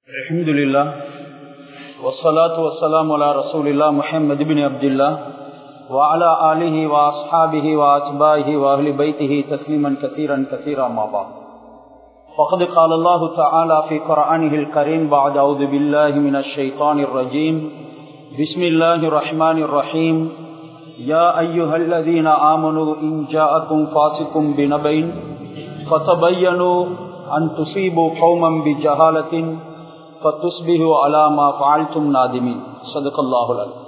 الحمد لله والصلاة والسلام على رسول الله محمد بن عبد الله وعلى آله وأصحابه وأتباعه وأهل بيته تسليما كثيرا كثيرا ما بعد فقد قال الله تعالى في قرآنه الكريم بعد أعوذ بالله من الشيطان الرجيم بسم الله الرحمن الرحيم يا أيها الذين آمنوا إن جاءكم فاسق بنبين فتبينوا أن تصيبوا قوما بجهالة فتصبحوا على ما فعلتم نادمين صدق الله العظيم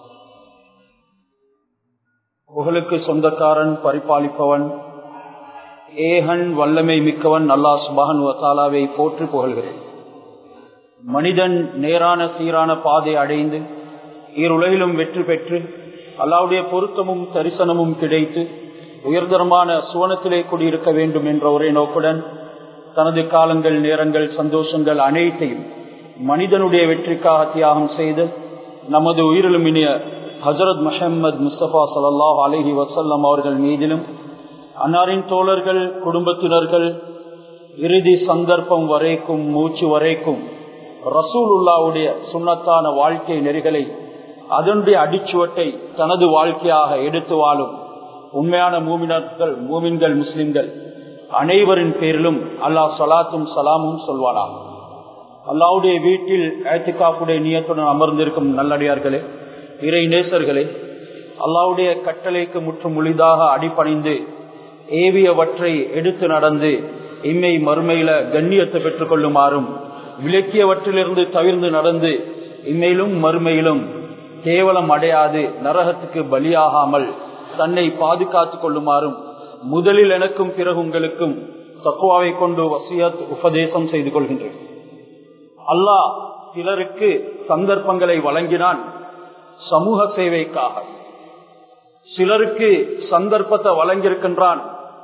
புகழுக்கு சொந்தக்காரன் பரிபாலிப்பவன் ஏகன் வல்லமை மிக்கவன் அல்லாஹ் சுபஹன் வத்தாலாவை போற்று புகழ்கிறேன் மனிதன் நேரான சீரான பாதை அடைந்து ஈருலகிலும் வெற்றி பெற்று அல்லாவுடைய பொருத்தமும் தரிசனமும் கிடைத்து உயர்தரமான சுவனத்திலே குடியிருக்க வேண்டும் என்ற ஒரே நோக்குடன் தனது காலங்கள் நேரங்கள் சந்தோஷங்கள் அனைத்தையும் மனிதனுடைய வெற்றிக்காக தியாகம் செய்து நமது உயிரிலும் இனிய ஹசரத் முஹம்மது முஸ்தபா சல்லாஹ் அலஹி வசல்லம் அவர்கள் மீதிலும் அன்னாரின் தோழர்கள் குடும்பத்தினர்கள் இறுதி சந்தர்ப்பம் வரைக்கும் மூச்சு வரைக்கும் ரசூலுல்லாவுடைய சுண்ணத்தான வாழ்க்கை நெறிகளை அதனுடைய அடிச்சுவட்டை தனது வாழ்க்கையாக எடுத்து வாழும் உண்மையான மூமினர்கள் மூமின்கள் முஸ்லிம்கள் அனைவரின் பேரிலும் அல்லாஹ் சலாத்தும் சலாமும் சொல்வாராம் அல்லாவுடைய வீட்டில் ஏத்துக்காப்புடைய நியத்துடன் அமர்ந்திருக்கும் நல்லடியார்களே இறை நேசர்களே அல்லாவுடைய கட்டளைக்கு முற்றும் முழிதாக அடிப்பணிந்து ஏவியவற்றை எடுத்து நடந்து இம்மை மறுமையில கண்ணியத்தை பெற்றுக் கொள்ளுமாறும் விலக்கியவற்றிலிருந்து தவிர்ந்து நடந்து இம்மையிலும் மறுமையிலும் கேவலம் அடையாது நரகத்துக்கு பலியாகாமல் தன்னை பாதுகாத்துக் கொள்ளுமாறும் முதலில் எனக்கும் பிறகு உங்களுக்கும் தக்குவாவை கொண்டு வசியத் உபதேசம் செய்து கொள்கின்றேன் அல்லாஹ் சிலருக்கு சந்தர்ப்பங்களை வழங்கினான் சமூக சேவைக்காக சிலருக்கு சந்தர்ப்பத்தை வழங்கியிருக்கின்றான்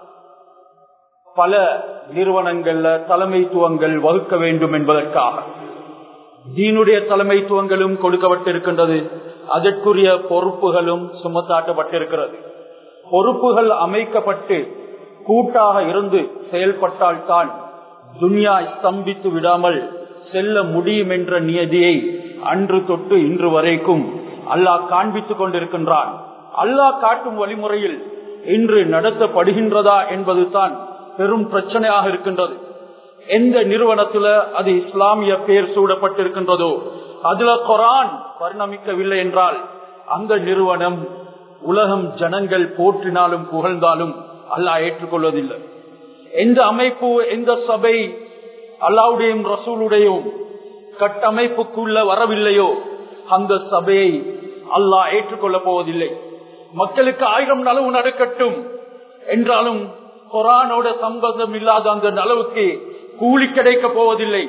பல நிறுவனங்கள்ல தலைமைத்துவங்கள் வகுக்க வேண்டும் என்பதற்காக தீனுடைய தலைமைத்துவங்களும் கொடுக்கப்பட்டிருக்கின்றது அதற்குரிய பொறுப்புகளும் சுமத்தாட்டப்பட்டிருக்கிறது பொறுப்புகள் அமைக்கப்பட்டு கூட்டாக இருந்து செயல்பட்டால் தான் துன்யா ஸ்தம்பித்து விடாமல் செல்ல முடியும் என்ற நியதியை அன்று தொட்டு இன்று வரைக்கும் அல்லாஹ் காண்பித்துக் கொண்டிருக்கின்றான் அல்லாஹ் காட்டும் வழிமுறையில் இன்று நடத்தப்படுகின்றதா என்பது தான் பெரும் பிரச்சனையாக இருக்கின்றது எந்த நிறுவனத்துல அது இஸ்லாமிய பேர் சூடப்பட்டிருக்கின்றதோ அதுல குரான் பரிணமிக்கவில்லை என்றால் அந்த நிறுவனம் உலகம் ஜனங்கள் போற்றினாலும் புகழ்ந்தாலும் அல்லாஹ் ஏற்றுக்கொள்வதில்லை எந்த அமைப்பு எந்த சபை அல்லாவுடையும் ரசூலுடையும் கட்டமைப்புக்குள்ள வரவில்லையோ அந்த சபையை அல்லாஹ் ஏற்றுக்கொள்ளப் போவதில்லை மக்களுக்கு ஆயிரம் நலவு நடக்கட்டும் என்றாலும் கொரானோட சம்பந்தம் இல்லாத அந்த நலவுக்கு கூலி கிடைக்க போவதில்லை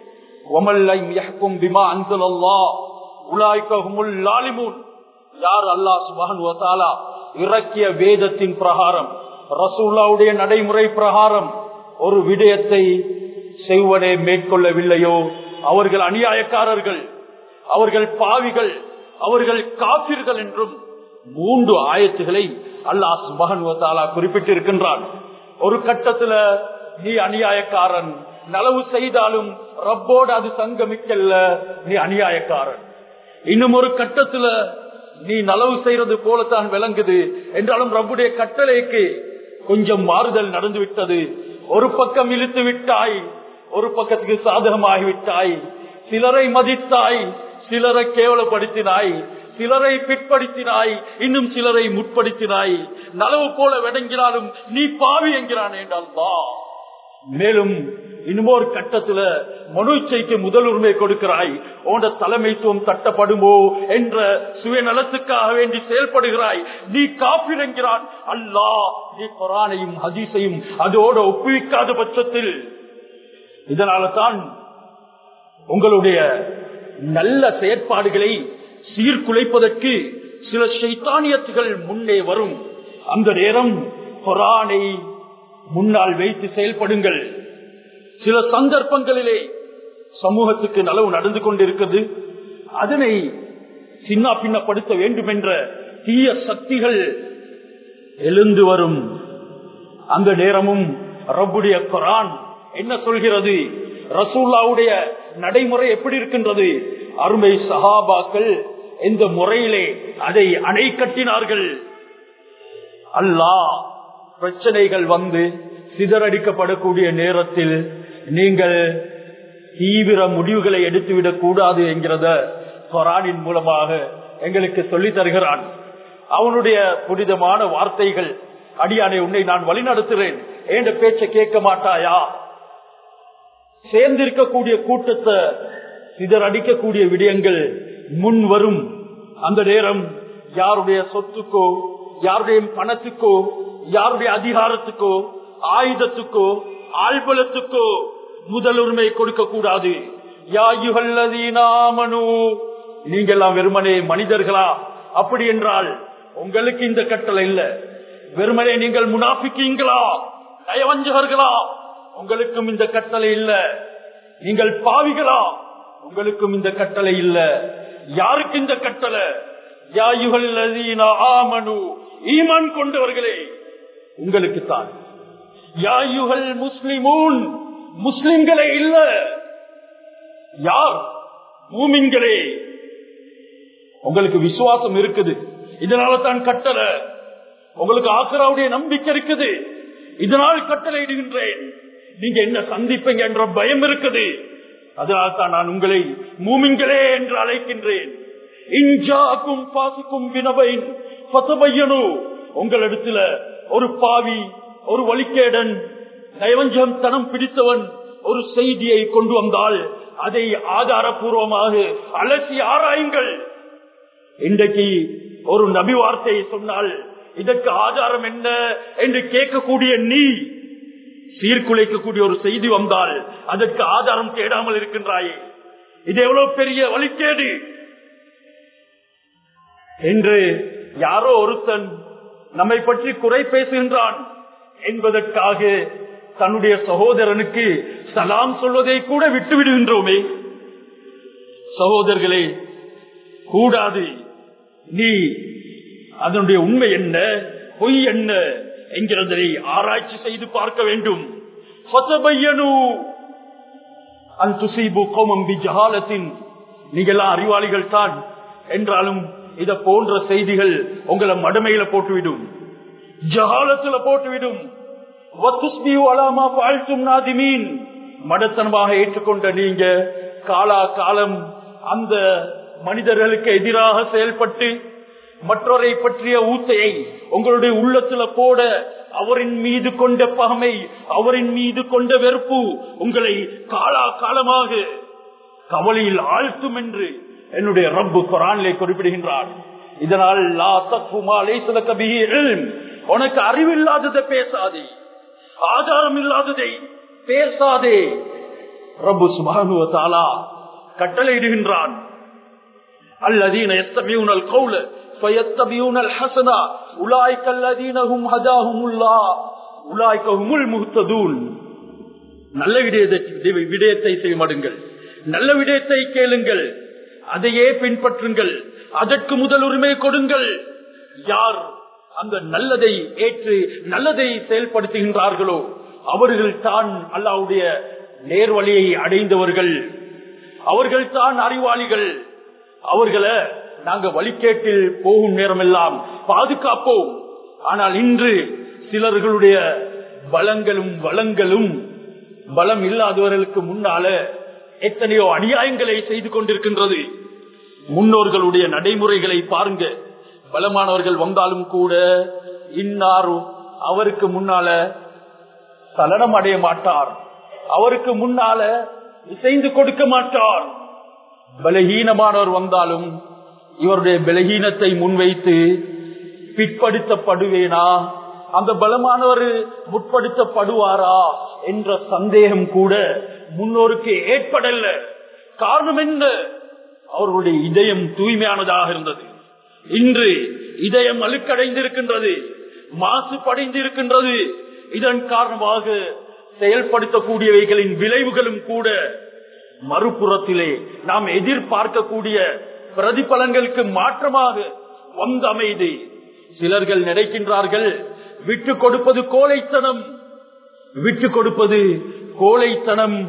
யார் அல்லா சுபான் இறக்கிய வேதத்தின் பிரகாரம் ரசூல்லாவுடைய நடைமுறை பிரகாரம் ஒரு விடயத்தை செய்வனே மேற்கொள்ளவில்லையோ அவர்கள் அநியாயக்காரர்கள் அவர்கள் பாவிகள் அவர்கள் காப்பிர்கள் என்றும் மூன்று ஆயத்துகளை அல்லாஹ் சுபகன்வத்தாலா குறிப்பிட்டிருக்கின்றான் ஒரு கட்டத்துல நீ அநியாயக்காரன் நலவு செய்தாலும் ரப்போடு அது சங்கமிக்கல்ல நீ அநியாயக்காரன் இன்னும் ஒரு கட்டத்துல நீ நலவு செய்யறது போலத்தான் விளங்குது என்றாலும் ரப்புடைய கட்டளைக்கு கொஞ்சம் மாறுதல் நடந்து விட்டது ஒரு பக்கம் இழுத்து விட்டாய் ஒரு பக்கத்துக்கு சாதகமாகிவிட்டாய் சிலரை மதித்தாய் சிலரை கேவலப்படுத்தினாய் சிலரை பிற்படுத்தினாய் இன்னும் சிலரை முற்படுத்தினாய் நலவு போல விடங்கினாலும் நீ பாவி என்கிறான் என்றால் மேலும் இன்னுமோர் கட்டத்துல மனுச்சைக்கு முதல் உரிமை கொடுக்கிறாய் உண்ட தலைமைத்துவம் தட்டப்படுமோ என்ற சுயநலத்துக்காக வேண்டி செயல்படுகிறாய் நீ காப்பிரங்கிறான் அல்லா நீ குரானையும் ஹதீஸையும் அதோட ஒப்புவிக்காத பட்சத்தில் இதனால தான் உங்களுடைய நல்ல செயற்பாடுகளை சீர்குலைப்பதற்கு சில சைத்தானியத்துகள் முன்னே வரும் அந்த நேரம் கொரானை முன்னால் வைத்து செயல்படுங்கள் சில சந்தர்ப்பங்களிலே சமூகத்துக்கு நலவு நடந்து கொண்டிருக்கிறது அதனை சின்ன பின்னப்படுத்த வேண்டும் என்ற தீய சக்திகள் எழுந்து வரும் அந்த நேரமும் ரப்புடைய குரான் என்ன சொல்கிறது ரசூல்லாவுடைய நடைமுறை எப்படி இருக்கின்றது அருமை சஹாபாக்கள் இந்த முறையிலே அதை அணை கட்டினார்கள் அல்லாஹ் பிரச்சனைகள் வந்து சிதறடிக்கப்படக்கூடிய நேரத்தில் நீங்கள் தீவிர முடிவுகளை எடுத்துவிடக் கூடாது என்கிறத கொரானின் மூலமாக எங்களுக்கு சொல்லித் தருகிறான் அவனுடைய புனிதமான வார்த்தைகள் அடியானை உன்னை நான் வழிநடத்துகிறேன் என்ற பேச்சை கேட்க மாட்டாயா சேர்ந்திருக்கக்கூடிய கூட்டத்தை சிதறடிக்கக்கூடிய விடயங்கள் முன் வரும் அந்த நேரம் யாருடைய சொத்துக்கோ யாருடைய பணத்துக்கோ யாருடைய அதிகாரத்துக்கோ ஆயுதத்துக்கோ ஆழ்பலத்துக்கோ முதலுரிமை கொடுக்க கூடாது நீங்க எல்லாம் வெறுமனே மனிதர்களா அப்படி என்றால் உங்களுக்கு இந்த கட்டளை இல்ல வெறுமனே நீங்கள் முனாபிக்கீங்களா நயவஞ்சகர்களா உங்களுக்கும் இந்த கட்டளை இல்ல நீங்கள் பாவிகளா உங்களுக்கும் இந்த கட்டளை இல்ல யாருக்கு இந்த கட்டளை யாயுகள் ஆமனு ஈமான் கொண்டவர்களே உங்களுக்கு தான் யாயுகள் முஸ்லிமூன் முஸ்லிம்களே இல்ல யார் மூமின்களே உங்களுக்கு விசுவாசம் இருக்குது இதனால தான் கட்டளை உங்களுக்கு ஆக்கராவுடைய நம்பிக்கை இருக்குது இதனால் கட்டளை இடுகின்றேன் நீங்க என்ன சந்திப்பீங்க என்ற பயம் இருக்குது அதனால் தான் நான் உங்களை மூமின்களே என்று அழைக்கின்றேன் இஞ்சாக்கும் பாசிக்கும் வினவைன் பசபையனு உங்களிடத்துல ஒரு பாவி ஒரு வழிகேடன் நயவஞ்சம் தனம் பிடித்தவன் ஒரு செய்தியை கொண்டு வந்தால் அதை ஆதாரபூர்வமாக அலசி ஆராயுங்கள் இன்றைக்கு ஒரு நபி வார்த்தையை சொன்னால் இதற்கு ஆதாரம் என்ன என்று கேட்கக்கூடிய நீ சீர்குலைக்கக்கூடிய ஒரு செய்தி வந்தால் அதற்கு ஆதாரம் தேடாமல் இருக்கின்றாயே இது எவ்வளவு பெரிய வழிகேடு என்று யாரோ ஒருத்தன் நம்மை பற்றி குறை பேசுகின்றான் என்பதற்காக தன்னுடைய சகோதரனுக்கு சலாம் சொல்வதை கூட விட்டு விடுகின்றோமே சகோதரர்களே கூடாது நீ அதனுடைய உண்மை என்ன பொய் என்ன என்கிறதை ஆராய்ச்சி செய்து பார்க்க வேண்டும் நீங்களாம் அறிவாளிகள் தான் என்றாலும் இத போன்ற செய்திகள் உங்களை மடமையில போட்டுவிடும் ஜஹாலத்துல போட்டுவிடும் மடத்தனமாக ஏற்றுக்கொண்ட நீங்க காலா காலம் அந்த மனிதர்களுக்கு எதிராக செயல்பட்டு மற்றவரை பற்றிய ஊத்தையை உங்களுடைய உள்ளத்துல போட அவரின் மீது கொண்ட பகமை அவரின் மீது கொண்ட வெறுப்பு உங்களை காலா காலமாக கவலையில் ஆழ்த்தும் என்று என்னுடைய ரப்பு குரானிலே குறிப்பிடுகின்றார் இதனால் லா தக்குமாலே சில கபிகள் உனக்கு அறிவில்லாததை பேசாதே ஆதாரம் இல்லாததை பேசாதே ரப்பு சுபானுவ தாலா கட்டளையிடுகின்றான் الذين يستمعون القول فيتبعون الحسنة أولئك الذين هم هداهم الله أولئك هم المهتدون நல்ல விடயத்தை விடயத்தை செய்மடுங்கள் நல்ல விடயத்தை கேளுங்கள் அதையே பின்பற்றுங்கள் அதற்கு முதல் உரிமை கொடுங்கள் யார் அந்த நல்லதை ஏற்று நல்லதை செயல்படுத்துகின்றார்களோ அவர்கள் தான் அல்லாவுடைய நேர்வழியை அடைந்தவர்கள் அவர்கள் தான் அறிவாளிகள் அவர்களை நாங்க வழிகேட்டில் போகும் நேரம் எல்லாம் பாதுகாப்போம் ஆனால் இன்று சிலர்களுடைய பலங்களும் வளங்களும் பலம் இல்லாதவர்களுக்கு முன்னால எத்தனையோ அநியாயங்களை செய்து கொண்டிருக்கின்றது முன்னோர்களுடைய நடைமுறைகளை பாருங்க பலமானவர்கள் வந்தாலும் கூட இன்னாரு அவருக்கு முன்னால சலனம் அடைய மாட்டார் அவருக்கு முன்னால இசைந்து கொடுக்க மாட்டார் பலகீனமானவர் வந்தாலும் இவருடைய பலகீனத்தை முன்வைத்து பிற்படுத்தப்படுவேனா அந்த பலமானவர் முற்படுத்தப்படுவாரா என்ற சந்தேகம் கூட முன்னோருக்கு ஏற்படல காரணம் என்ன அவர்களுடைய இதயம் தூய்மையானதாக இருந்தது இன்று இதயம் அழுக்கடைந்திருக்கின்றது மாசுபடைந்திருக்கின்றது இதன் காரணமாக செயல்படுத்தக்கூடியவைகளின் விளைவுகளும் கூட மறுபுறத்திலே நாம் எதிர்பார்க்கக்கூடிய பிரதிபலங்களுக்கு மாற்றமாக வந்த அமைதி சிலர்கள் நினைக்கின்றார்கள் விட்டு கொடுப்பது கோழைத்தனம் விட்டு கொடுப்பது கோழைத்தனம்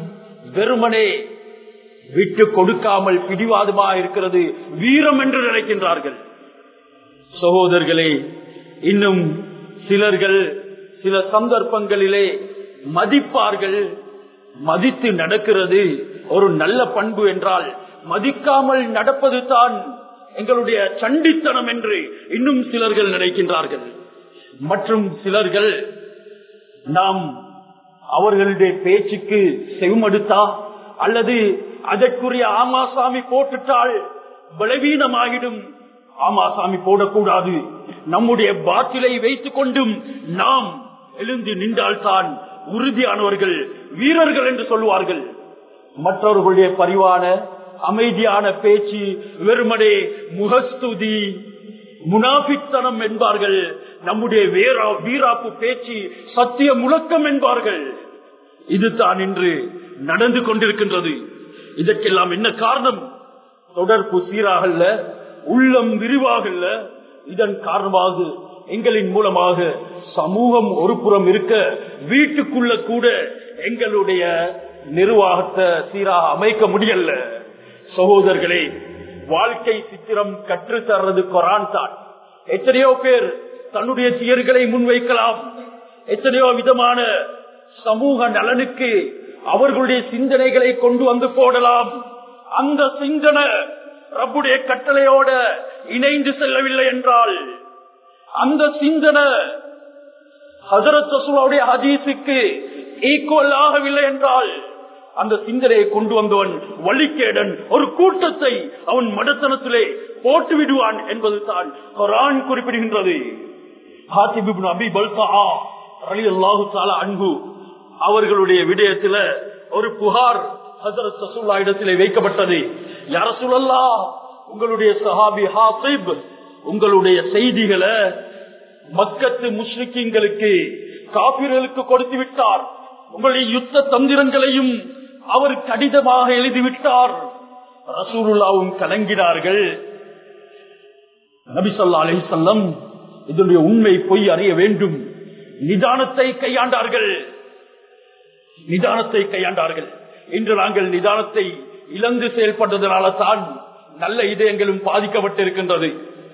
வெறுமனே விட்டு கொடுக்காமல் பிடிவாதமா இருக்கிறது வீரம் என்று நினைக்கின்றார்கள் சகோதரர்களே இன்னும் சிலர்கள் சில சந்தர்ப்பங்களிலே மதிப்பார்கள் மதித்து நடக்கிறது ஒரு நல்ல பண்பு என்றால் மதிக்காமல் நடப்பது தான் எங்களுடைய சண்டித்தனம் என்று இன்னும் சிலர்கள் நினைக்கின்றார்கள் மற்றும் சிலர்கள் நாம் அவர்களுடைய பேச்சுக்கு செவமடுத்தா அல்லது அதற்குரிய ஆமாசாமி போட்டுட்டால் பலவீனமாகிடும் ஆமாசாமி போடக்கூடாது நம்முடைய பாட்டிலை வைத்துக் கொண்டும் நாம் எழுந்து நின்றால்தான் உறுதியானவர்கள் வீரர்கள் என்று சொல்வார்கள் மற்றவர்களுடைய பரிவான அமைதியான பேச்சு வெறுமனே முகஸ்துதி முனாபித்தனம் என்பார்கள் நம்முடைய வேரா வீராப்பு பேச்சு சத்திய முழக்கம் என்பார்கள் இதுதான் இன்று நடந்து கொண்டிருக்கின்றது இதற்கெல்லாம் என்ன காரணம் தொடர்பு சீராகல்ல உள்ளம் விரிவாகல்ல இதன் காரணமாக எங்களின் மூலமாக சமூகம் ஒரு புறம் இருக்க வீட்டுக்குள்ள கூட எங்களுடைய நிர்வாகத்தை சீராக அமைக்க முடியல சகோதரர்களே வாழ்க்கை சித்திரம் கற்று தர்றது கொரான் தான் எத்தனையோ பேர் தன்னுடைய செயல்களை முன்வைக்கலாம் எத்தனையோ விதமான சமூக நலனுக்கு அவர்களுடைய சிந்தனைகளை கொண்டு வந்து போடலாம் அந்த சிந்தனை ரப்புடைய கட்டளையோட இணைந்து செல்லவில்லை என்றால் அந்த சிந்தனை ஹசரத் ரசூலுடைய ஹதீஸுக்கு ஈக்குவல் ஆகவில்லை என்றால் அந்த சிந்தனையை கொண்டு வந்தவன் வழிகேடன் ஒரு கூட்டத்தை அவன் மடத்தனத்திலே போட்டு விடுவான் என்பது தான் குரான் குறிப்பிடுகின்றது அபி பல்தா அலி அல்லாஹு தாலா அன்பு அவர்களுடைய விடயத்துல ஒரு புகார் ஹசரத் ரசூல்லா இடத்திலே வைக்கப்பட்டது யார சொல்லல்லா உங்களுடைய சஹாபி ஹாசிப் உங்களுடைய செய்திகளை மக்கத்து முஸ்லிம்களுக்கு காபிர்களுக்கு கொடுத்து விட்டார் உங்களுடைய யுத்த தந்திரங்களையும் அவர் கடிதமாக எழுதிவிட்டார் ரசூலுல்லாவும் கலங்கினார்கள் நபிசல்லா அலிசல்லம் இதனுடைய உண்மை பொய் அறிய வேண்டும் நிதானத்தை கையாண்டார்கள் நிதானத்தை கையாண்டார்கள் இன்று நாங்கள் நிதானத்தை இழந்து செயல்பட்டதனால தான் நல்ல இதயங்களும் பாதிக்கப்பட்டிருக்கின்றது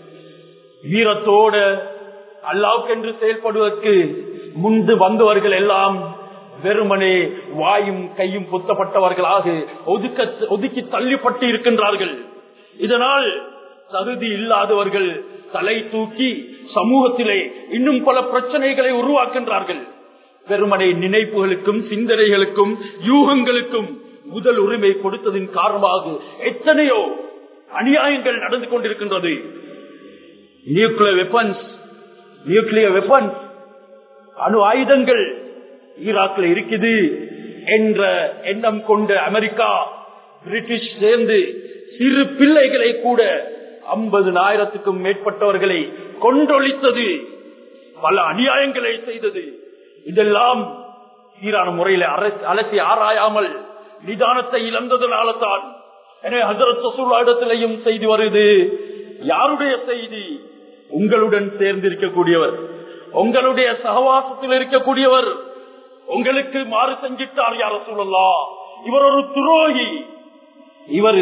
வீரத்தோட அல்லாவுக்கென்று செயல்படுவதற்கு முன்பு வந்தவர்கள் எல்லாம் வெறுமனே வாயும் கையும் புத்தப்பட்டவர்களாக ஒதுக்க ஒதுக்கி தள்ளிப்பட்டு இருக்கின்றார்கள் இதனால் தகுதி இல்லாதவர்கள் தலை தூக்கி சமூகத்திலே இன்னும் பல பிரச்சனைகளை உருவாக்கின்றார்கள் வெறுமனை நினைப்புகளுக்கும் சிந்தனைகளுக்கும் யூகங்களுக்கும் முதல் உரிமை கொடுத்ததின் காரணமாக எத்தனையோ அநியாயங்கள் நடந்து கொண்டிருக்கின்றது நியூக்ளியர் வெப்பன்ஸ் நியூக்ளியர் வெப்பன்ஸ் அணு ஆயுதங்கள் ஈராக்ல இருக்குது என்ற எண்ணம் கொண்ட அமெரிக்கா பிரிட்டிஷ் சேர்ந்து சிறு பிள்ளைகளை கூட ஐம்பதுனாயிரத்துக்கும் மேற்பட்டவர்களை கொண்டொழித்தது பல அநியாயங்களை செய்தது இதெல்லாம் சீரான முறையில அலசி ஆராயாமல் நிதானத்தை இழந்ததுனால தான் எனவே ஹசரத் இடத்திலையும் செய்தி வருது யாருடைய செய்தி உங்களுடன் சேர்ந்து இருக்கக்கூடியவர் உங்களுடைய சகவாசத்தில் இருக்கக்கூடியவர் உங்களுக்கு மாறு செஞ்சிட்டார் யார சொல்லலாம் இவர் ஒரு துரோகி இவர்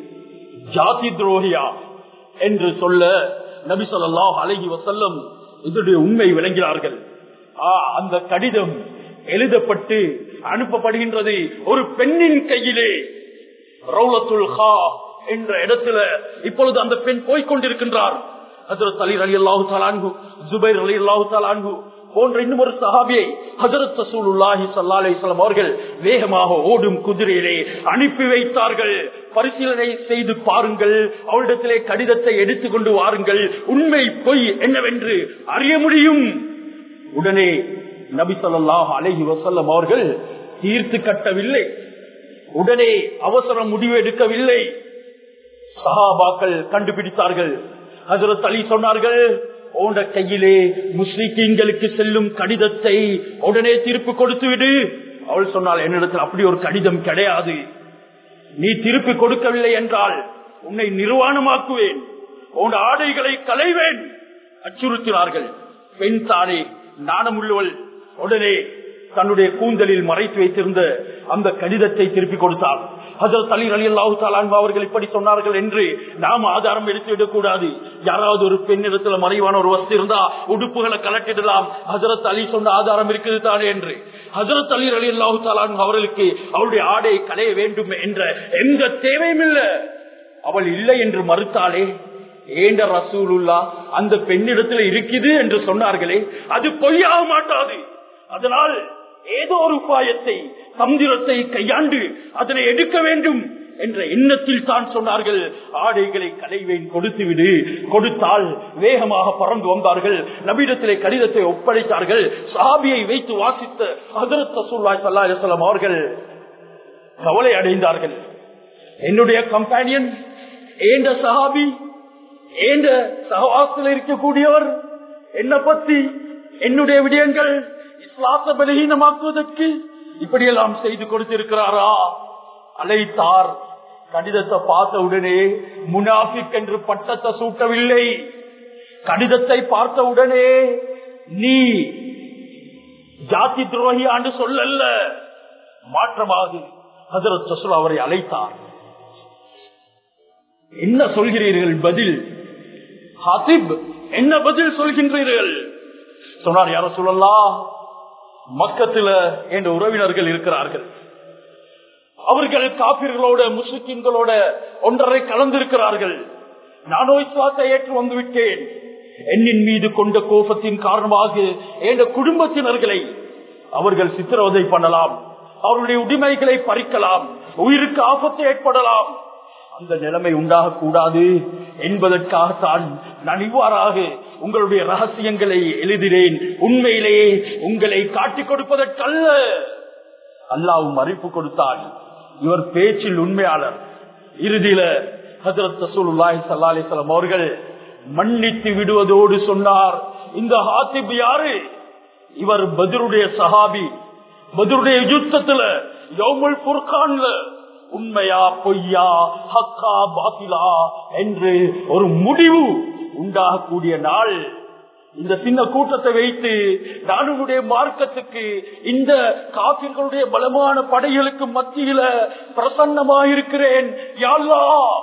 ஜாதி துரோகியா என்று சொல்ல நபி சொல்லாஹ் அழகி வசல்லம் இதனுடைய உண்மை விளங்கினார்கள் அந்த கடிதம் எழுதப்பட்டு அனுப்பப்படுகின்றது ஒரு பெண்ணின் கையிலே ரவுலத்துல் ஹா என்ற இடத்துல இப்பொழுது அந்த பெண் போய்கொண்டிருக்கின்றார் ஹசரத் அலி அலி அல்லாஹு தாலான்கு ஜுபைர் அலி அல்லாஹு தாலான்கு போன்ற இன்னும் ஒரு சஹாபியை ஹசரத் ரசூலுல்லாஹி ஸல்லல்லாஹு அலைஹி வஸல்லம் அவர்கள் வேகமாக ஓடும் குதிரையிலே அனுப்பி வைத்தார்கள் பரிசீலனை செய்து பாருங்கள் அவரிடத்திலே கடிதத்தை எடுத்துக்கொண்டு வாருங்கள் உண்மை பொய் என்னவென்று அறிய முடியும் உடனே நபி ஸல்லல்லாஹு அலைஹி வஸல்லம் அவர்கள் தீர்த்து கட்டவில்லை உடனே அவசர முடிவு எடுக்கவில்லை சஹாபாக்கள் கண்டுபிடித்தார்கள் ஹசரத் அலி சொன்னார்கள் உண்ட கையிலே முஸ்லிம்களுக்கு செல்லும் கடிதத்தை உடனே திருப்பி கொடுத்து விடு அவள் சொன்னால் என்னிடத்தில் அப்படி ஒரு கடிதம் கிடையாது நீ திருப்பி கொடுக்கவில்லை என்றால் உன்னை நிர்வாணமாக்குவேன் உன் ஆடைகளை களைவேன் அச்சுறுத்தினார்கள் பெண் தானே நாணமுள்ளவள் உடனே தன்னுடைய கூந்தலில் மறைத்து வைத்திருந்த அந்த கடிதத்தை திருப்பி கொடுத்தார் ஹசரத் அலி அலி அல்லாஹு தாலான் அவர்கள் இப்படி சொன்னார்கள் என்று நாம் ஆதாரம் எடுத்து விடக்கூடாது யாராவது ஒரு பெண்ணிடத்துல மறைவான ஒரு வசதி இருந்தா உடுப்புகளை கலட்டிடலாம் ஹசரத் அலி சொன்ன ஆதாரம் இருக்குது தானே என்று ஹசரத் அலி அலி அல்லாஹு தாலான் அவர்களுக்கு அவருடைய ஆடை களைய வேண்டும் என்ற எந்த தேவையும் இல்லை அவள் இல்லை என்று மறுத்தாலே ஏண்ட ரசூலுல்லா அந்த பெண்ணிடத்துல இருக்குது என்று சொன்னார்களே அது பொய்யாக மாட்டாது அதனால் ஏதோ ஒரு உபாயத்தை தந்திரத்தை கையாண்டு அதனை எடுக்க வேண்டும் என்ற எண்ணத்தில் தான் சொன்னார்கள் ஆடைகளை கலைவேன் கொடுத்து விடு கொடுத்தால் வேகமாக பறந்து வந்தார்கள் நபீடத்திலே கடிதத்தை ஒப்படைத்தார்கள் சாபியை வைத்து வாசித்த ஹதரத் ரசூல்லாய் சல்லா அலிஸ்லாம் அவர்கள் கவலை அடைந்தார்கள் என்னுடைய கம்பானியன் ஏண்ட சஹாபி ஏண்ட சகவாசத்தில் இருக்கக்கூடியவர் என்ன பத்தி என்னுடைய விடயங்கள் இஸ்லாத்த பலகீனமாக்குவதற்கு இப்படியெல்லாம் செய்து கொடுத்திருக்கிறாரா அழைத்தார் கடிதத்தை பார்த்த உடனே முனாஃபிக் என்று பட்டத்தை சூட்டவில்லை கடிதத்தை பார்த்த உடனே நீ ஜாதி துரோகி ஆண்டு சொல்லல்ல மாற்றமாக ஹசரத் ரசூல் அவரை அழைத்தார் என்ன சொல்கிறீர்கள் பதில் ஹாத்திப் என்ன பதில் சொல்கின்றீர்கள் சொன்னார் யார சொல்லலாம் மக்கத்துல என்ற உறவினர்கள் இருக்கிறார்கள் அவர்கள் காப்பீர்களோட முஸ்லிம்களோட ஒன்றரை கலந்திருக்கிறார்கள் நானோ இஸ்லாத்தை ஏற்று வந்து விட்டேன் என்னின் மீது கொண்ட கோபத்தின் காரணமாக என்ற குடும்பத்தினர்களை அவர்கள் சித்திரவதை பண்ணலாம் அவருடைய உரிமைகளை பறிக்கலாம் உயிருக்கு ஆபத்து ஏற்படலாம் அந்த நிலைமை உண்டாக கூடாது என்பதற்காகத்தான் நான் இவ்வாறாக உங்களுடைய ரகசியங்களை எழுதினேன் உண்மையிலேயே உங்களை காட்டிக் கொடுப்பதற்கல்ல அல்லாவும் அறிப்பு கொடுத்தான் இவர் பேச்சில் உண்மையாளர் இறுதியில ஹசரத் ரசூலுல்லாஹி ஸல்லல்லாஹு அலைஹி வஸல்லம் அவர்கள் மன்னித்து விடுவதோடு சொன்னார் இந்த ஹாத்திப் யாரு இவர் பத்ருடைய சஹாபி பத்ருடைய யுத்தத்துல யௌமுல் ஃபுர்கான்ல உண்மையா பொய்யா ஹக்கா பாத்திலா என்று ஒரு முடிவு உண்டாகக்கூடிய நாள் இந்த சின்ன கூட்டத்தை வைத்து நானுடைய மார்க்கத்துக்கு இந்த காப்பிர்களுடைய பலமான படைகளுக்கு மத்தியில பிரசன்னமாயிருக்கிறேன் யாழ்லா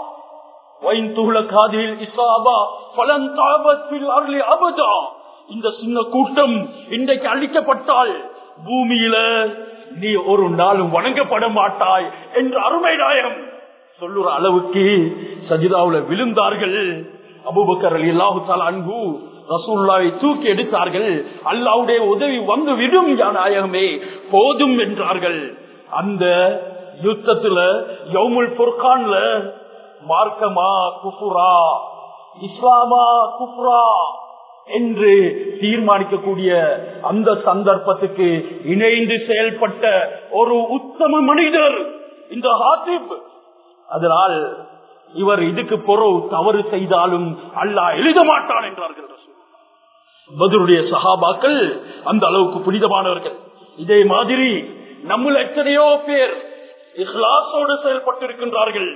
இந்த சின்ன கூட்டம் இன்றைக்கு அழிக்கப்பட்டால் பூமியில நீ ஒரு நாளும் வணங்கப்பட மாட்டாய் என்று அருமை நாயம் சொல்லுற அளவுக்கு சஜிதாவுல விழுந்தார்கள் அபுபக்கர் அலி அல்லாஹு அன்பு ரசூல்லாவை தூக்கி எடுத்தார்கள் அல்லாவுடைய உதவி வந்து விடும் நாயகமே போதும் என்றார்கள் அந்த யுத்தத்துல யவுமுல் புர்கான்ல மார்க்கமா குஃபுரா இஸ்லாமா குஃப்ரா என்று தீர்மானிக்கக்கூடிய அந்த சந்தர்ப்பத்துக்கு இணைந்து செயல்பட்ட ஒரு உத்தம மனிதர் இந்த ஹாத்திப் அதனால் இவர் இதுக்கு பொருள் தவறு செய்தாலும் அல்லாஹ் எழுத மாட்டான் என்றார்கள் பதருடைய சகாபாக்கள் அந்த அளவுக்கு புனிதமானவர்கள் இதே மாதிரி நம்முள் எத்தனையோ பேர் இஹ்லாசோடு செயல்பட்டிருக்கின்றார்கள்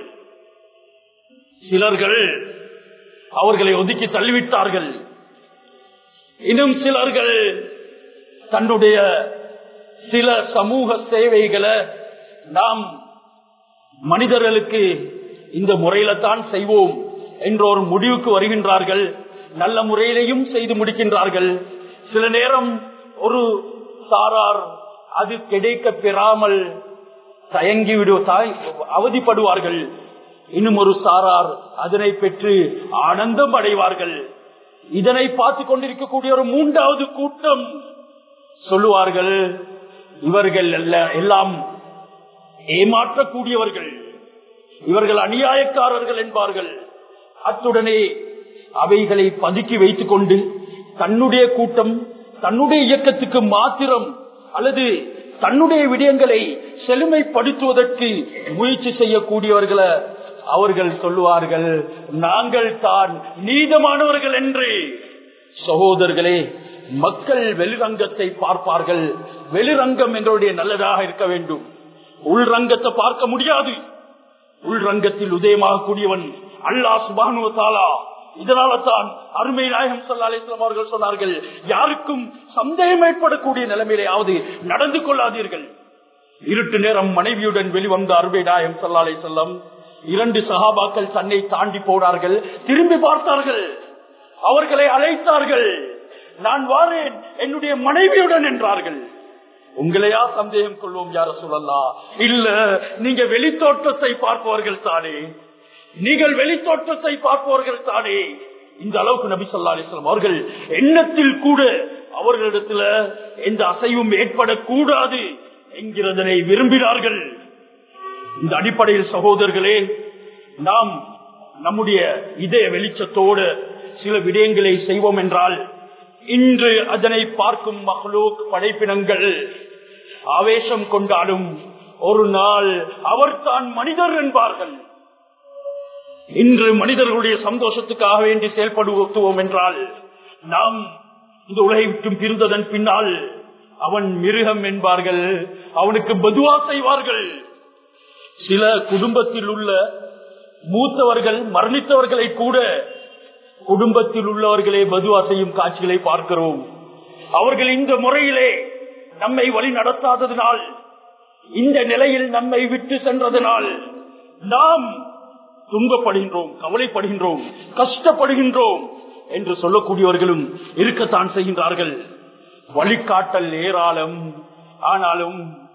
சிலர்கள் அவர்களை ஒதுக்கி தள்ளிவிட்டார்கள் இன்னும் சிலர்கள் தன்னுடைய சில சமூக சேவைகளை நாம் மனிதர்களுக்கு இந்த முறையில தான் செய்வோம் என்ற ஒரு முடிவுக்கு வருகின்றார்கள் நல்ல முறையிலையும் செய்து முடிக்கின்றார்கள் சில நேரம் ஒரு சாரார் அது கிடைக்க பெறாமல் தயங்கி விடுவதாய் அவதிப்படுவார்கள் இன்னும் ஒரு சாரார் அதனை பெற்று ஆனந்தம் அடைவார்கள் இதனை பார்த்து கொண்டிருக்கக்கூடிய ஒரு மூன்றாவது கூட்டம் சொல்லுவார்கள் இவர்கள் எல்லாம் ஏமாற்றக்கூடியவர்கள் இவர்கள் அநியாயக்காரர்கள் என்பார்கள் அத்துடனே அவைகளை பதுக்கி வைத்துக் கொண்டு தன்னுடைய கூட்டம் தன்னுடைய இயக்கத்துக்கு மாத்திரம் அல்லது தன்னுடைய விடயங்களை செழுமைப்படுத்துவதற்கு முயற்சி செய்யக்கூடியவர்களை அவர்கள் சொல்லுவார்கள் நாங்கள் தான் நீதமானவர்கள் என்று சகோதரர்களே மக்கள் வெளிரங்கத்தை பார்ப்பார்கள் வெளிரங்கம் எங்களுடைய நல்லதாக இருக்க வேண்டும் உள்ரங்கத்தை பார்க்க முடியாது உள்ரங்கத்தில் உதயமாகக்கூடியவன் அல்லா சுபானுவத்தாலா இதனால தான் அருமை நாயகம் சல்லாஸ்லாம் அவர்கள் சொன்னார்கள் யாருக்கும் சந்தேகம் ஏற்படக்கூடிய நிலைமையிலேயாவது நடந்து கொள்ளாதீர்கள் இருட்டு நேரம் மனைவியுடன் வெளிவந்த அருமை நாயம் சல்லாலை செல்லம் இரண்டு சகாபாக்கள் தன்னை தாண்டி போனார்கள் திரும்பி பார்த்தார்கள் அவர்களை அழைத்தார்கள் நான் வாரேன் என்னுடைய மனைவியுடன் என்றார்கள் உங்களையா சந்தேகம் கொள்வோம் யார சொல்லலா இல்ல நீங்க வெளித்தோற்றத்தை பார்ப்பவர்கள் தானே நீங்கள் வெளித்தோற்றத்தை பார்ப்பவர்கள் தானே இந்த அளவுக்கு நபி சொல்லா அலிஸ்லாம் அவர்கள் எண்ணத்தில் கூட அவர்களிடத்துல எந்த அசைவும் ஏற்படக்கூடாது என்கிறதனை விரும்பினார்கள் இந்த அடிப்படையில் சகோதரர்களே நாம் நம்முடைய இதய வெளிச்சத்தோடு சில விடயங்களை செய்வோம் என்றால் இன்று அதனை பார்க்கும் மகளூக் படைப்பினங்கள் ஆவேசம் கொண்டாலும் ஒரு நாள் அவர் தான் மனிதர் என்பார்கள் இன்று மனிதர்களுடைய சந்தோஷத்துக்காக வேண்டி செயல்படுத்துவோம் என்றால் நாம் இந்த உலகை விட்டும் பிரிந்ததன் பின்னால் அவன் மிருகம் என்பார்கள் அவனுக்கு பதுவா செய்வார்கள் சில குடும்பத்தில் உள்ள மூத்தவர்கள் மரணித்தவர்களை கூட குடும்பத்தில் உள்ளவர்களே பதுவா செய்யும் காட்சிகளை பார்க்கிறோம் அவர்கள் இந்த முறையிலே நம்மை வழி நடத்தாததினால் இந்த நிலையில் நம்மை விட்டு சென்றதனால் நாம் துன்பப்படுகின்றோம் கவலைப்படுகின்றோம் கஷ்டப்படுகின்றோம் என்று சொல்லக்கூடியவர்களும் இருக்கத்தான் செய்கின்றார்கள் வழிகாட்டல் ஏராளம் ஆனாலும்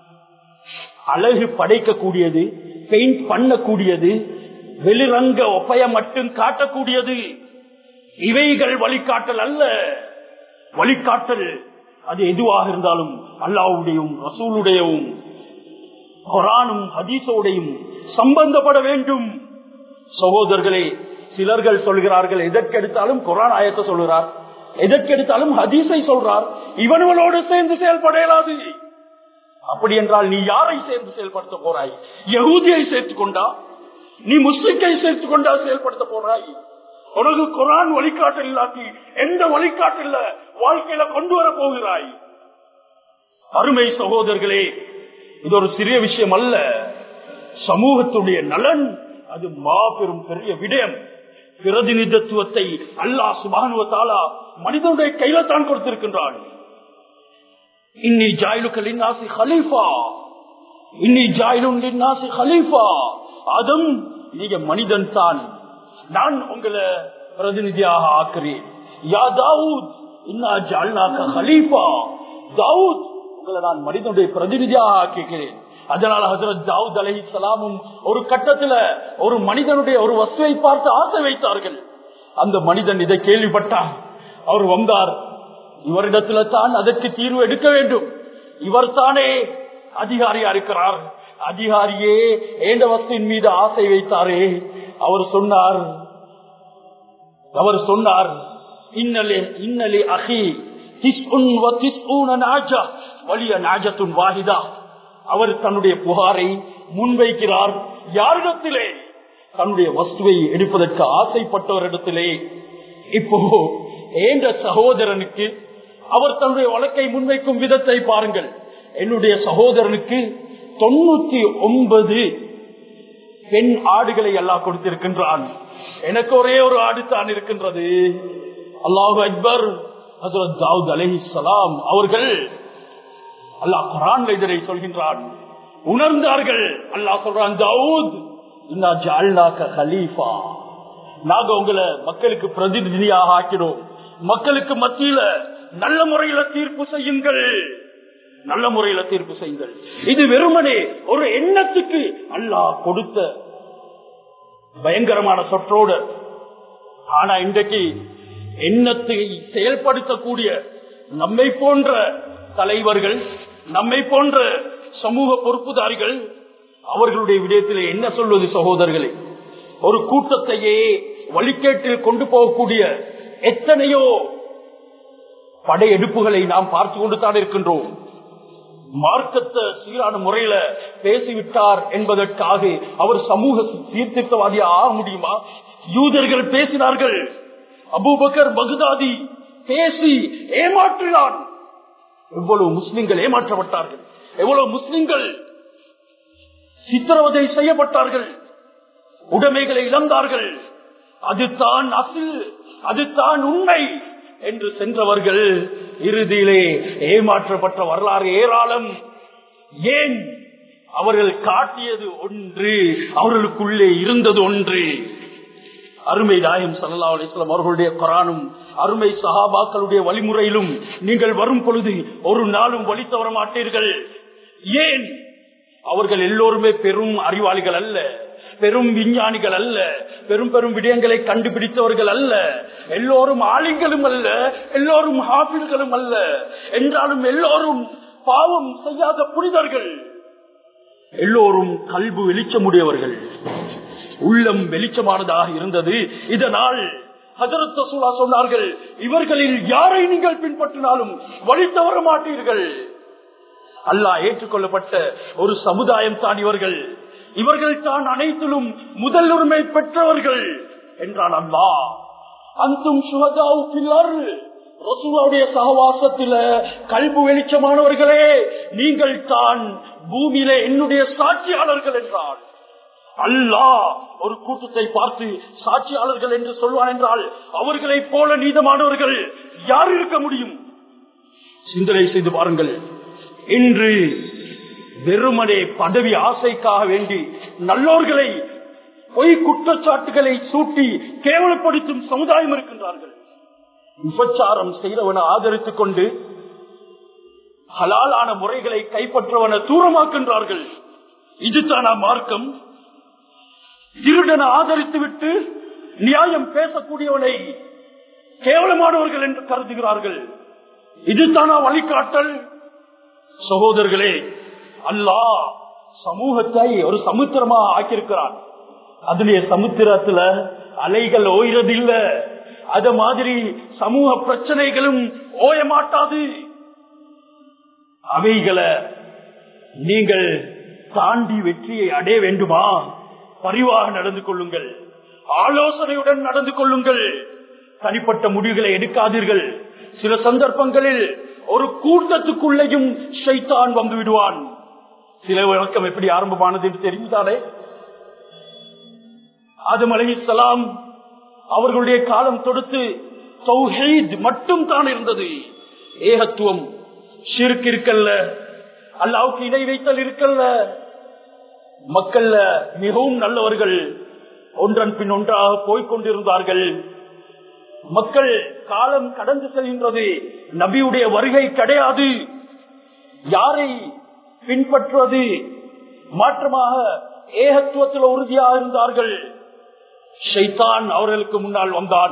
அழகு படைக்கக்கூடியது பெயிண்ட் பண்ணக்கூடியது வெளிரங்க ஒப்பைய மட்டும் காட்டக்கூடியது இவைகள் வழிகாட்டல் அல்ல வழிகாட்டல் அது எதுவாக இருந்தாலும் அல்லாவுடையும் ரசூலுடையவும் குரானும் ஹதீசோடையும் சம்பந்தப்பட வேண்டும் சகோதரர்களே சிலர்கள் சொல்கிறார்கள் எதற்கெடுத்தாலும் குரான் ஆயத்தை சொல்கிறார் எதற்கெடுத்தாலும் ஹதீஸை சொல்றார் இவனுகளோடு சேர்ந்து செயல்பட இயலாது அப்படி என்றால் நீ யாரை சேர்ந்து செயல்படுத்த போறாய் யகூதியை சேர்த்துக் கொண்டா நீ முஸ்லிக்கை சேர்த்துக் கொண்டா செயல்படுத்த போறாய் உனக்கு குரான் வழிகாட்டல் இல்லாட்டி எந்த வழிகாட்டில் வாழ்க்கையில கொண்டு வர போகிறாய் அருமை சகோதரர்களே இது ஒரு சிறிய விஷயம் அல்ல சமூகத்துடைய நலன் அது மாபெரும் பெரிய விடயம் பிரதிநிதித்துவத்தை அல்லாஹ் சுபானுவத்தாலா மனிதனுடைய கையில தான் கொடுத்திருக்கின்றான் இன்னி ஜாயிலுக்களின் நாசி ஹலீஃபா இன்னி ஜாயிலுன் நாசி ஹலீஃபா அதும் நீங்க மனிதன் தான் நான் உங்களை பிரதிநிதியாக ஆக்குறேன் யா தாவூத் இன்னா ஜால்னாக்க ஹலீஃபா தாவூத் உங்களை நான் மனிதனுடைய பிரதிநிதியாக ஆக்கிக்கிறேன் அதனால ஹசரத் தாவூத் அலஹி சலாமும் ஒரு கட்டத்துல ஒரு மனிதனுடைய ஒரு வஸ்துவை பார்த்து ஆசை வைத்தார்கள் அந்த மனிதன் இதை கேள்விப்பட்டார் அவர் வந்தார் இவரிடத்துல தான் அதற்கு தீர்வு எடுக்க வேண்டும் இவர் தானே அதிகாரியா இருக்கிறார் அதிகாரியே ஏண்ட வஸ்துவின் மீது ஆசை வைத்தாரே அவர் சொன்னார் அவர் சொன்னார் இன்னலே இன்னலே அகி வலிய நாஜத்துன் வாஹிதா அவர் தன்னுடைய புகாரை முன்வைக்கிறார் யாரிடத்திலே தன்னுடைய வஸ்துவை எடுப்பதற்கு ஆசைப்பட்டவரிடத்திலே இப்போ ஏந்த சகோதரனுக்கு அவர் தன்னுடைய வழக்கை முன்வைக்கும் விதத்தை பாருங்கள் என்னுடைய சகோதரனுக்கு தொண்ணூத்தி ஒன்பது பெண் ஆடுகளை எல்லாம் கொடுத்திருக்கின்றான் எனக்கு ஒரே ஒரு ஆடு தான் இருக்கின்றது அல்லாஹு அக்பர் தாவூத் அலஹி சலாம் அவர்கள் அல்லாஹ் குரான் இதனை சொல்கின்றான் உணர்ந்தார்கள் அல்லாஹ் சொல்றான் தாவூத் ஹலீஃபா நாங்க உங்களை மக்களுக்கு பிரதிநிதியாக ஆக்கினோம் மக்களுக்கு மத்தியில நல்ல முறையில தீர்ப்பு செய்யுங்கள் நல்ல முறையில தீர்ப்பு செய்யுங்கள் இது வெறுமனே ஒரு எண்ணத்துக்கு அல்லாஹ் கொடுத்த பயங்கரமான சொற்றோடு ஆனா இன்றைக்கு எண்ணத்தை செயல்படுத்தக்கூடிய நம்மை போன்ற தலைவர்கள் நம்மை போன்ற சமூக பொறுப்புதாரிகள் அவர்களுடைய விடயத்தில் என்ன சொல்வது சகோதரர்களே ஒரு கூட்டத்தையே வழிகேட்டில் கொண்டு போகக்கூடிய எத்தனையோ படையெடுப்புகளை நாம் பார்த்து கொண்டு தான் இருக்கின்றோம் மார்க்கத்தை சீரான முறையில பேசிவிட்டார் என்பதற்காக அவர் சமூக சீர்திருத்தவாதியா ஆக முடியுமா யூதர்கள் பேசினார்கள் அபூபக்கர் பகுதாதி பேசி ஏமாற்றினான் எவ்வளவு முஸ்லிம்கள் ஏமாற்றப்பட்டார்கள் எவ்வளவு முஸ்லிம்கள் சித்திரவதை செய்யப்பட்டார்கள் உடைமைகளை இழந்தார்கள் அதுதான் அசில் அதுதான் உண்மை என்று சென்றவர்கள் இறுதியிலே ஏமாற்றப்பட்ட வரலாறு ஏராளம் ஏன் அவர்கள் காட்டியது ஒன்று அவர்களுக்குள்ளே இருந்தது ஒன்று அருமை நாயம் சல்லா அலிஸ்லாம் அவர்களுடைய குரானும் அருமை சஹாபாக்களுடைய வழிமுறையிலும் நீங்கள் வரும் பொழுது ஒரு நாளும் வழி தவற மாட்டீர்கள் ஏன் அவர்கள் எல்லோருமே பெரும் அறிவாளிகள் அல்ல பெரும் விஞ்ஞானிகள் அல்ல பெரும் பெரும் விடயங்களை கண்டுபிடித்தவர்கள் அல்ல எல்லோரும் ஆளிங்களும் அல்ல எல்லோரும் ஹாபில்களும் அல்ல என்றாலும் எல்லோரும் பாவம் செய்யாத புனிதர்கள் எல்லோரும் கல்பு வெளிச்சமுடையவர்கள் உள்ளம் வெளிச்சமானதாக இருந்தது இதனால் ஹசரத் ரசூலா சொன்னார்கள் இவர்களில் யாரை நீங்கள் பின்பற்றினாலும் வழி தவற மாட்டீர்கள் அல்லாஹ் ஏற்றுக்கொள்ளப்பட்ட ஒரு சமுதாயம் தான் இவர்கள் இவர்கள் தான் அனைத்திலும் முதல் உரிமை பெற்றவர்கள் என்றான் அல்லா அந்தும் ரசூலாவுடைய சகவாசத்தில கல்பு வெளிச்சமானவர்களே நீங்கள் தான் பூமியில என்னுடைய சாட்சியாளர்கள் என்றார் அல்லாஹ் ஒரு கூட்டத்தை பார்த்து சாட்சியாளர்கள் என்று சொல்வான் என்றால் அவர்களை போல நீதமானவர்கள் யார் இருக்க முடியும் சிந்தனை செய்து பாருங்கள் இன்று வெறுமனே பதவி ஆசைக்காக வேண்டி நல்லோர்களை பொய் குற்றச்சாட்டுகளை சூட்டி கேவலப்படுத்தும் சமுதாயம் இருக்கின்றார்கள் விபச்சாரம் செய்தவனை ஆதரித்துக் கொண்டு ஹலாலான முறைகளை கைப்பற்றவன தூரமாக்கின்றார்கள் இதுதானா மார்க்கம் திருடனை ஆதரித்து விட்டு நியாயம் பேசக்கூடியவனை கேவலமானவர்கள் என்று கருதுகிறார்கள் இதுதானா வழிகாட்டல் சகோதரர்களே அல்லாஹ் சமூகத்தை ஒரு சமுத்திரமா ஆக்கியிருக்கிறான் அதுலயே சமுத்திரத்துல அலைகள் ஓய்றதில்ல அத மாதிரி சமூக பிரச்சனைகளும் ஓய மாட்டாது அவைகளை நீங்கள் தாண்டி வெற்றியை அடைய வேண்டுமா பரிவாக நடந்து கொள்ளுங்கள் ஆலோசனையுடன் நடந்து கொள்ளுங்கள் தனிப்பட்ட முடிவுகளை எடுக்காதீர்கள் சில சந்தர்ப்பங்களில் ஒரு கூட்டத்துக்குள்ளேயும் ஷைத்தான் வந்து விடுவான் சில விளக்கம் எப்படி ஆரம்பமானது என்று தெரிந்தாலே ஆதம் அலைஹிஸ்ஸலாம் அவர்களுடைய காலம் தொடுத்து தௌஹீத் மட்டும் தான் இருந்தது ஏகத்துவம் ஷிர்க் இருக்கல்ல அல்லாவுக்கு இணை வைத்தல் இருக்கல்ல மக்கள்ல மிகவும் நல்லவர்கள் ஒன்றன் பின் ஒன்றாக போய்கொண்டிருந்தார்கள் மக்கள் காலம் கடந்து செல்கின்றது நபியுடைய வருகை கிடையாது யாரை பின்பற்றுவது மாற்றமாக ஏகத்துவத்தில் உறுதியாக இருந்தார்கள் ஷைத்தான் அவர்களுக்கு முன்னால் வந்தான்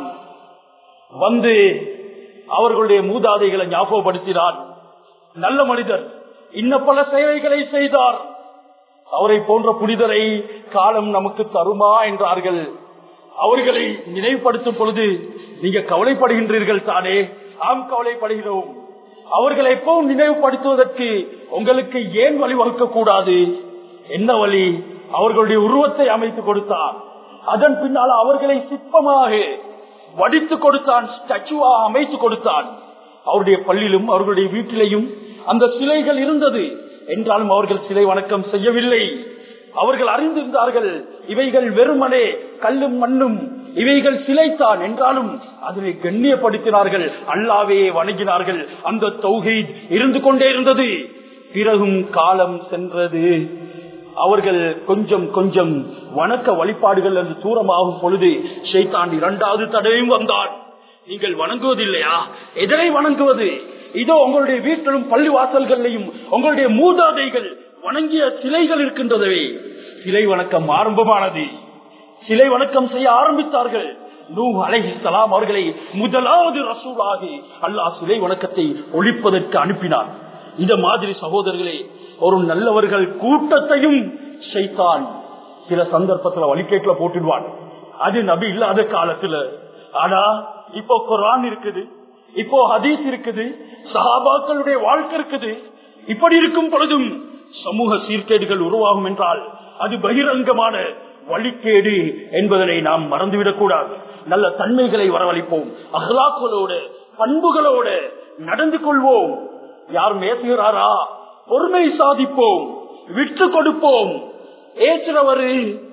வந்து அவர்களுடைய மூதாதைகளை ஞாபகப்படுத்தினார் நல்ல மனிதர் இன்ன பல சேவைகளை செய்தார் அவரை போன்ற புனிதரை காலம் நமக்கு தருமா என்றார்கள் அவர்களை நினைவுபடுத்தும் பொழுது நீங்க கவலைப்படுகின்றீர்கள் தானே ஆம் கவலைப்படுகிறோம் அவர்களை எப்பவும் நினைவுபடுத்துவதற்கு உங்களுக்கு ஏன் வழிவகுக்க கூடாது என்ன வழி அவர்களுடைய உருவத்தை அமைத்து கொடுத்தார் அதன் பின்னால் அவர்களை சிற்பமாக வடித்து கொடுத்தான் ஸ்டாச்சுவா அமைத்து கொடுத்தான் அவருடைய பள்ளியிலும் அவர்களுடைய வீட்டிலையும் அந்த சிலைகள் இருந்தது என்றாலும் அவர்கள் சிலை வணக்கம் செய்யவில்லை அவர்கள் அறிந்திருந்தார்கள் இவைகள் வெறுமனே கல்லும் மண்ணும் இவைகள் சிலைத்தான் என்றாலும் அதனை கண்ணியப்படுத்தினார்கள் அல்லாவே வணங்கினார்கள் அந்த தௌஹீத் இருந்து கொண்டே இருந்தது பிறகும் காலம் சென்றது அவர்கள் கொஞ்சம் கொஞ்சம் வணக்க வழிபாடுகள் என்று தூரமாகும் பொழுது ஷைத்தான் இரண்டாவது தடவையும் வந்தான் நீங்கள் வணங்குவதில்லையா எதனை வணங்குவது இதோ உங்களுடைய வீட்டிலும் பள்ளி வாசல்களையும் உங்களுடைய மூதாதைகள் வணங்கிய சிலைகள் இருக்கின்றதவே சிலை வணக்கம் ஆரம்பமானது சிலை வணக்கம் செய்ய ஆரம்பித்தார்கள் நூ அலைஹிஸ்லாம் அவர்களை முதலாவது ரசூலாகி அல்லாஹ் சிலை வணக்கத்தை ஒழிப்பதற்கு அனுப்பினார் இந்த மாதிரி சகோதரர்களே ஒரு நல்லவர்கள் கூட்டத்தையும் செய்தான் சில சந்தர்ப்பத்துல வழிகேட்டுல போட்டுடுவான் அது நபி இல்லாத காலத்துல ஆனா இப்போ குரான் இருக்குது இப்போ ஹதீஸ் இருக்குது சஹாபாக்களுடைய வாழ்க்கை இருக்குது இப்படி இருக்கும் பொழுதும் சமூக சீர்கேடுகள் உருவாகும் என்றால் அது பகிரங்கமான வழிகேடு என்பதனை நாம் மறந்துவிடக் கூடாது நல்ல தன்மைகளை வரவழைப்போம் அகலாக்களோடு பண்புகளோடு நடந்து கொள்வோம் யார் மேசுகிறாரா பொறுமை சாதிப்போம் விட்டு கொடுப்போம் ஏசுறவரு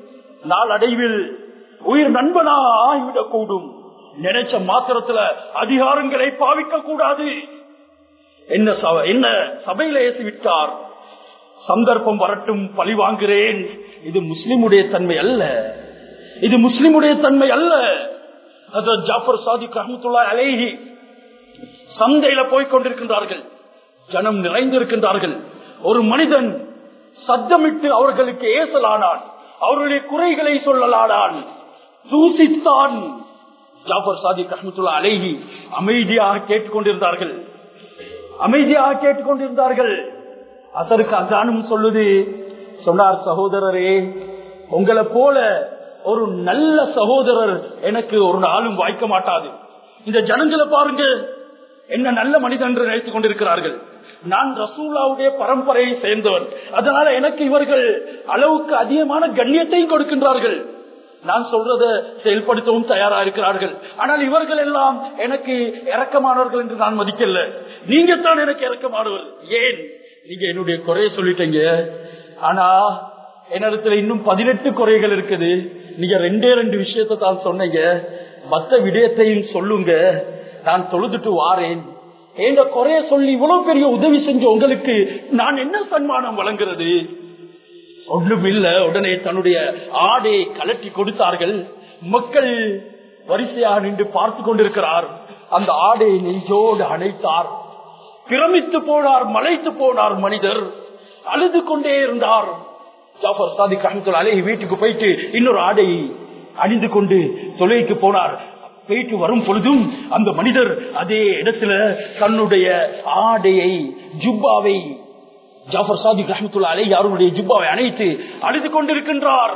நாளடைவில் உயிர் நண்பனா ஆகிவிடக் கூடும் நினைச்ச மாத்திரத்துல அதிகாரங்களை பாவிக்க கூடாது என்ன என்ன சபையில ஏசி விட்டார் சந்தர்ப்பம் வரட்டும் பழி வாங்குகிறேன் இது முஸ்லிமுடைய தன்மை அல்ல இது முஸ்லிமுடைய தன்மை அல்ல அது ஜாஃபர் சாதிக் ரஹமத்துல்லா அலேஹி சந்தையில போய் கொண்டிருக்கின்றார்கள் ஜனம் நிறைந்திருக்கின்றார்கள் ஒரு மனிதன் சத்தமிட்டு அவர்களுக்கு ஏசலானான் அவர்களுடைய குறைகளை சொல்லலானான் தூசித்தான் ஜாஃபர் சாதிக் ரஹமத்துல்லா அலேஹி அமைதியாக கேட்டுக்கொண்டிருந்தார்கள் அமைதியாக கேட்டுக்கொண்டிருந்தார்கள் அதற்கு அதானும் சொல்லுது சொன்னார் சகோதரரே உங்களை போல ஒரு நல்ல சகோதரர் எனக்கு ஒரு நாளும் வாய்க்க மாட்டாது இந்த ஜனங்களை பாருங்க என்ன நல்ல மனிதன் என்று நினைத்துக் கொண்டிருக்கிறார்கள் நான் ரசூலாவுடைய பரம்பரையை சேர்ந்தவன் அதனால எனக்கு இவர்கள் அளவுக்கு அதிகமான கண்ணியத்தையும் கொடுக்கின்றார்கள் நான் சொல்றத செயல்படுத்தவும் தயாரா இருக்கிறார்கள் ஆனால் இவர்கள் எல்லாம் எனக்கு இறக்கமானவர்கள் என்று நான் மதிக்கல நீங்க தான் எனக்கு இறக்கமானவர் ஏன் நீங்க என்னுடைய குறைய சொல்லிட்டீங்க ஆனா என்னிடத்துல இன்னும் பதினெட்டு குறைகள் இருக்குது நீங்க ரெண்டே ரெண்டு விஷயத்த தான் சொன்னீங்க மத்த விடயத்தையும் சொல்லுங்க நான் தொழுதுட்டு வாரேன் எங்க குறைய சொல்லி இவ்வளவு பெரிய உதவி செஞ்ச உங்களுக்கு நான் என்ன சன்மானம் வழங்குறது ஒன்றும் இல்ல உடனே தன்னுடைய ஆடையை கலட்டி கொடுத்தார்கள் மக்கள் வரிசையாக நின்று பார்த்து கொண்டிருக்கிறார் அந்த ஆடையை நெஞ்சோடு அணைத்தார் பிரமித்து போனார் மலைத்து போனார் மனிதர் அழுது கொண்டே இருந்தார் ஜாஃபர் சாதிக் அஹமத்துல் அலேஹி வீட்டுக்கு போயிட்டு இன்னொரு ஆடையை அணிந்து கொண்டு தொலைக்கு போனார் போயிட்டு வரும் பொழுதும் அந்த மனிதர் அதே இடத்துல தன்னுடைய ஆடையை ஜுப்பாவை ஜாஃபர் சாதிக் ரஹமத்துல்லா அலை யாருடைய ஜுப்பாவை அணைத்து அழுது கொண்டிருக்கின்றார்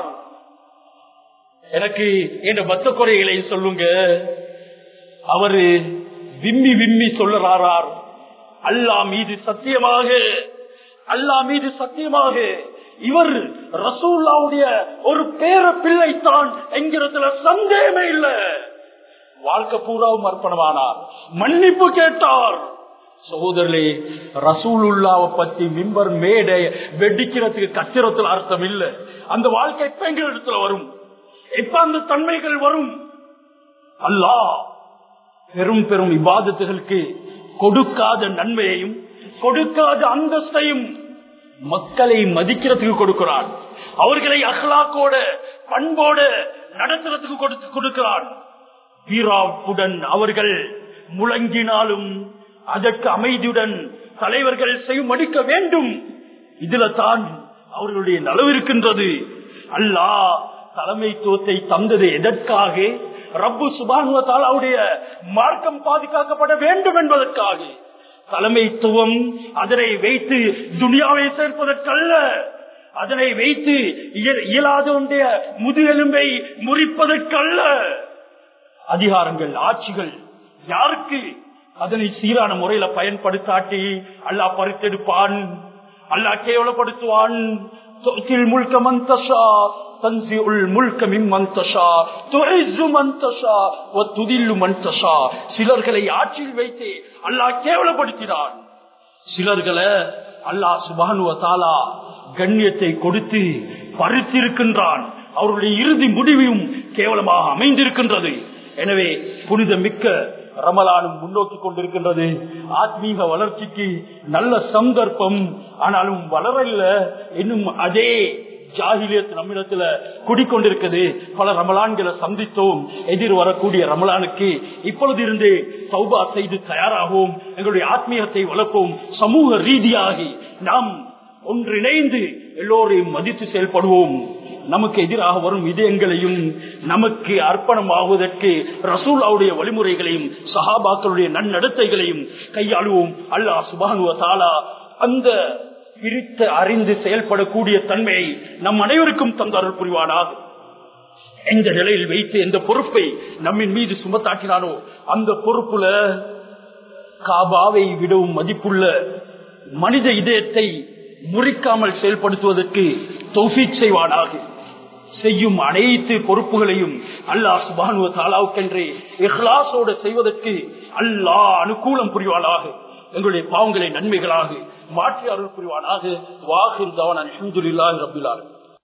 எனக்கு என்ற பத்த குறைகளை சொல்லுங்க அவரு விம்மி விம்மி சொல்லுறாரார் அல்லா மீது சத்தியமாக அல்லா மீது சத்தியமாக இவர் ரசூல்லாவுடைய ஒரு பேர பிள்ளைத்தான் என்கிறதுல சந்தேகமே இல்ல வாழ்க்கை பூராவும் அர்ப்பணமானார் மன்னிப்பு கேட்டார் சகோதரர்களே ரசூலுல்லாவை பத்தி மிம்பர் மேடை வெடிக்கிறதுக்கு கத்திரத்தில் அர்த்தம் இல்ல அந்த வாழ்க்கை எப்ப எங்க இடத்துல வரும் எப்ப அந்த தன்மைகள் வரும் அல்லா பெரும் பெரும் விவாதத்துகளுக்கு கொடுக்காத நன்மையையும் கொடுக்காத அந்தஸ்தையும் மக்களை மதிக்கிறதுக்கு கொடுக்கிறான் அவர்களை அஹ்லாக்கோட பண்போட நடத்துறதுக்கு கொடுத்து கொடுக்கிறான் வீராப்புடன் அவர்கள் முழங்கினாலும் அதற்கு அமைதியுடன் தலைவர்கள் செய்மடிக்க வேண்டும் இதுல தான் அவர்களுடைய நலவு இருக்கின்றது அல்லா தலைமைத்துவத்தை தந்தது எதற்காக ரப்பு சுபானுவத்தால் அவருடைய மார்க்கம் பாதுகாக்கப்பட வேண்டும் என்பதற்காக தலைமைத்துவம் அதனை வைத்து துனியாவை சேர்ப்பதற்கல்ல அதனை வைத்து இயலாதவனுடைய முதுகெலும்பை முறிப்பதற்கல்ல அதிகாரங்கள் ஆட்சிகள் யாருக்கு அதனை சீரான முறையில பயன்படுத்தாட்டி அல்லா பறித்தெடுப்பான் அல்லா கேவலப்படுத்துவான் முழுக்க மந்தஷா தன்சி உள் முழுக்க மின் மந்தஷா துறைசு மந்தஷா துதில்லு மந்தஷா சிலர்களை ஆட்சியில் வைத்து அல்லாஹ் கேவலப்படுத்தினான் சிலர்களை அல்லாஹ் சுபானுவ தாலா கண்ணியத்தை கொடுத்து பறித்திருக்கின்றான் அவருடைய இறுதி முடிவையும் கேவலமாக அமைந்திருக்கின்றது எனவே புனித மிக்க ரமலானும் முன்னோக்கி கொண்டிருக்கின்றது ஆத்மீக வளர்ச்சிக்கு நல்ல சந்தர்ப்பம் ஆனாலும் வளரல இன்னும் அதே ஜாகிலியத் நம்மிடத்துல குடிக்கொண்டிருக்குது பல ரமலான்களை சந்தித்தோம் எதிர் வரக்கூடிய ரமலானுக்கு இப்பொழுது இருந்து சௌபா செய்து தயாராகவும் எங்களுடைய ஆத்மீகத்தை வளர்ப்போம் சமூக ரீதியாகி நாம் ஒன்றிணைந்து எல்லோரையும் மதித்து செயல்படுவோம் நமக்கு எதிராக வரும் இதயங்களையும் நமக்கு அர்ப்பணமாகுவதற்கு ரசூலாவுடைய வழிமுறைகளையும் சஹாபாக்களுடைய நன்னடத்தைகளையும் கையாளுவோம் அல்லாஹ் சுபானுவ தாலா அந்த பிரித்து அறிந்து செயல்படக்கூடிய தன்மையை நம் அனைவருக்கும் தந்தார்கள் புரிவானாக எந்த நிலையில் வைத்து எந்த பொறுப்பை நம்மின் மீது சுமத்தாக்கினானோ அந்த பொறுப்புல காபாவை விடவும் மதிப்புள்ள மனித இதயத்தை முறிக்காமல் செயல்படுத்துவதற்கு தௌஃபீக் செய்வானாக செய்யும் அனைத்து பொறுப்புகளையும் அல்லாஹ் சுபானுவ தாலாவுக்கென்றே இஹ்லாசோடு செய்வதற்கு அல்லாஹ் அனுகூலம் புரிவானாக எங்களுடைய பாவங்களை நன்மைகளாக மாற்றி அருள் புரிவானாக வாஹிர் தவான் அலமதுல்லாஹி ரபிலாலும்